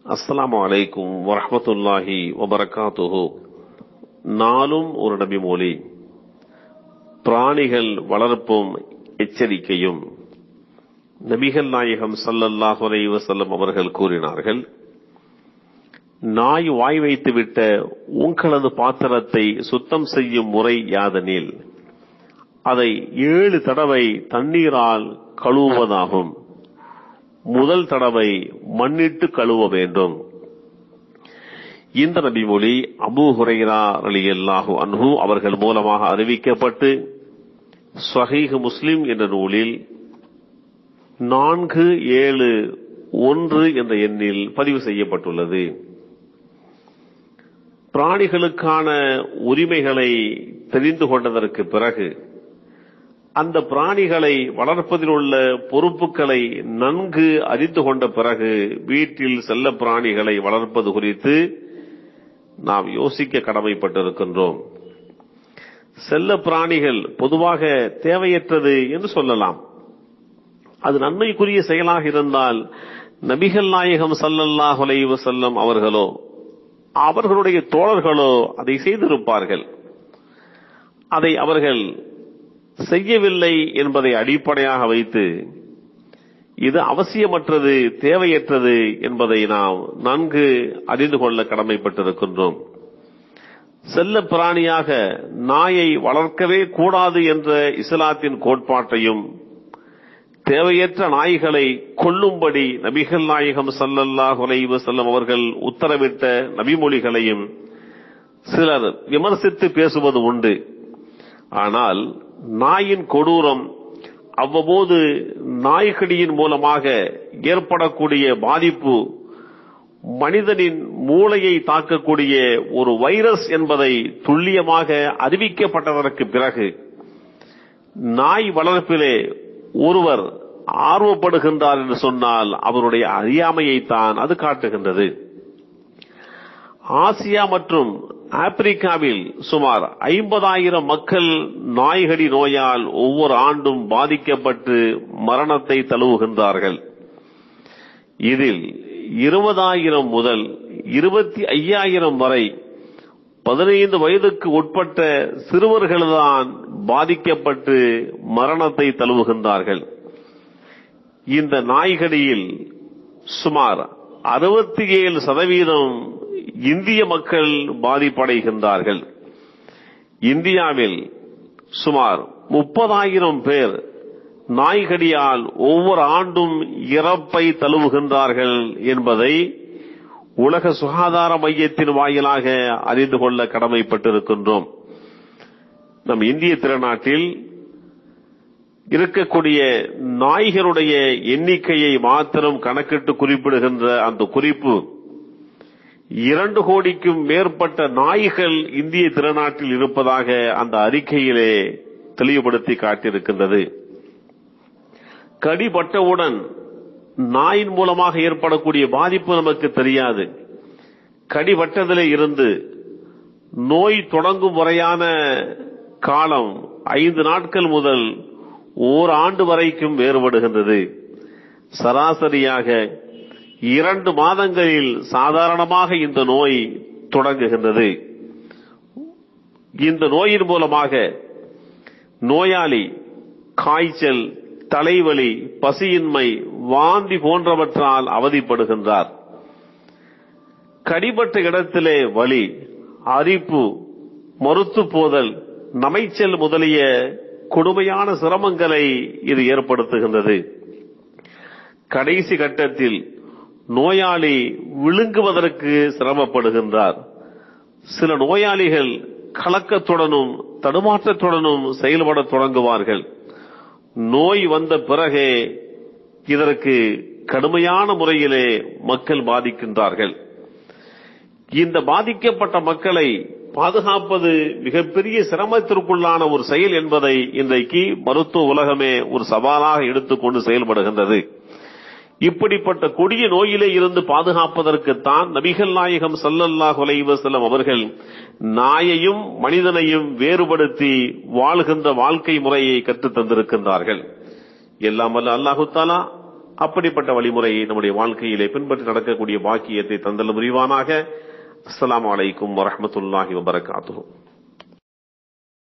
அஸ்ஸலாமு அலைக்கும் வரஹ்மத்துல்லாஹி வபரகாத்துஹு நாளும் ஒரு நபி மொழி பிராணிகள் வளர்ப்பும் எச்சரிக்கையும் நபிகள் நாயகம் ஸல்லல்லாஹு அலைஹி வஸல்லம் அவர்கள் கூறினார்கள் நாய் வாய் வைத்துவிட்ட உங்களது பாத்திரத்தை சுத்தம் செய்யும் முறை யாதெனில் அதை ஏழு தடவை தண்ணீரால் கழுவுவதாகும் முதல் தடவை மண்ணிட்டு கழுவ வேண்டும் இந்த நபிமொழி அபூ ஹுரைரா ரலியல்லாஹு அன்ஹு அவர்கள் மூலமாக அறிவிக்கப்பட்டு ஸ்வஹீஹ் முஸ்லிம் என்ற நூலில் நான்கு ஏழு ஒன்று என்ற எண்ணில் பதிவு செய்யப்பட்டுள்ளது பிராணிகளுக்கான உரிமைகளை தெரிந்து கொண்டதற்கு பிறகு அந்த பிராணிகளை வளர்ப்பதில் உள்ள பொறுப்புகளை நன்கு அறிந்து கொண்ட பிறகு வீட்டில் செல்ல பிராணிகளை வளர்ப்பது குறித்து நாம் யோசிக்க கடமைப்பட்டிருக்கின்றோம் செல்ல பிராணிகள் பொதுவாக தேவையற்றது என்று சொல்லலாம் அது நன்மைக்குரிய செயலாக இருந்தால் நபிகள் நாயகம் சல்லல்லாஹ் அலைஹி வஸல்லம் அவர்களோ அவர்களுடைய தோழர்களோ அதை செய்திருப்பார்கள் அதை அவர்கள் செய்யவில்லை என்பதை அடிப்படையாக வைத்து இது அவசியமற்றது தேவையற்றது என்பதை நாம் நன்கு அறிந்து கொள்ள கடமைப்பட்டிருக்கின்றோம் செல்ல பிராணியாக நாயை வளர்க்கவே கூடாது என்ற இஸ்லாத்தின் கோட்பாட்டையும் தேவையற்ற நாய்களை கொல்லும்படி நபிகள் நாயகம் சல்லல்லாஹ் அலைஹி செல்லம் அவர்கள் உத்தரவிட்ட நபிமொழிகளையும் சிலர் விமர்சித்து பேசுவது உண்டு ஆனால் நாயின் கொடூரம் அவ்வப்போது நாய்கடியின் மூலமாக ஏற்படக்கூடிய பாதிப்பு மனிதனின் மூளையை தாக்கக்கூடிய ஒரு வைரஸ் என்பதை துல்லியமாக அறிவிக்கப்பட்டதற்கு பிறகு நாய் வளர்ப்பிலே ஒருவர் ஆர்வப்படுகின்றார் என்று சொன்னால் அவருடைய அறியாமையைத்தான் அது காட்டுகின்றது ஆசியா மற்றும் ஆப்பிரிக்காவில் சுமார் ஐம்பதாயிரம் மக்கள் நாய்கடி நோயால் ஒவ்வொரு ஆண்டும் பாதிக்கப்பட்டு மரணத்தை தழுவுகின்றார்கள் இதில் இருபதாயிரம் முதல் இருபத்தி ஐயாயிரம் வரை பதினைந்து வயதுக்கு உட்பட்ட சிறுவர்கள்தான் பாதிக்கப்பட்டு மரணத்தை தழுவுகின்றார்கள் இந்த நாய்கடியில் சுமார் அறுபத்தி ஏழு சதவீதம் இந்திய மக்கள் பாதிப்படைகின்றார்கள் இந்தியாவில் சுமார் முப்பதாயிரம் பேர் நாய்கடியால் ஒவ்வொரு ஆண்டும் இறப்பை தழுவுகின்றார்கள் என்பதை உலக சுகாதார மையத்தின் வாயிலாக அறிந்து கொள்ள கடமைப்பட்டிருக்கின்றோம் நம் இந்திய திருநாட்டில் இருக்கக்கூடிய நாய்களுடைய எண்ணிக்கையை மாத்திரம் கணக்கிட்டு குறிப்பிடுகின்ற அந்த குறிப்பு இரண்டு கோடிக்கும் மேற்பட்ட நாய்கள் இந்திய திருநாட்டில் இருப்பதாக அந்த அறிக்கையிலே தெளிவுபடுத்தி காட்டியிருக்கின்றது கடிபட்டவுடன் நாயின் மூலமாக ஏற்படக்கூடிய பாதிப்பு நமக்கு தெரியாது கடிபட்டதிலே இருந்து நோய் தொடங்கும் வரையான காலம் ஐந்து நாட்கள் முதல் ஓர் ஆண்டு வரைக்கும் வேறுபடுகின்றது சராசரியாக இரண்டு மாதங்களில் சாதாரணமாக இந்த நோய் தொடங்குகின்றது இந்த நோயின் மூலமாக நோயாளி காய்ச்சல் தலைவலி பசியின்மை வாந்தி போன்றவற்றால் அவதிப்படுகின்றார் கடிபட்ட இடத்திலே வலி அரிப்பு மறுத்து போதல் நமைச்சல் முதலிய கொடுமையான சிரமங்களை இது ஏற்படுத்துகின்றது கடைசி கட்டத்தில் நோயாளி விழுங்குவதற்கு சிரமப்படுகின்றார் சில நோயாளிகள் கலக்கத்துடனும் தடுமாற்றத்துடனும் செயல்பட தொடங்குவார்கள் நோய் வந்த பிறகே இதற்கு கடுமையான முறையிலே மக்கள் பாதிக்கின்றார்கள் இந்த பாதிக்கப்பட்ட மக்களை பாதுகாப்பது மிகப்பெரிய சிரமத்திற்குள்ளான ஒரு செயல் என்பதை இன்றைக்கு மருத்துவ உலகமே ஒரு சவாலாக எடுத்துக்கொண்டு செயல்படுகின்றது இப்படிப்பட்ட கொடிய நோயிலே இருந்து பாதுகாப்பதற்குத்தான் நபிகள் நாயகம் சல்லல்லாஹு அலைஹி வஸல்லம் அவர்கள் நாயையும் மனிதனையும் வேறுபடுத்தி வாழ்கின்ற வாழ்க்கை முறையை கற்றுத் தந்திருக்கின்றார்கள் எல்லாம் வல்ல அல்லாஹு தாலா அப்படிப்பட்ட வழிமுறையை நம்முடைய வாழ்க்கையிலே பின்பற்றி நடக்கக்கூடிய பாக்கியத்தை தந்தல் புரிவானாக அஸ்ஸலாமு அலைக்கும் வரஹ்மத்துல்லாஹி வபரகாத்துஹு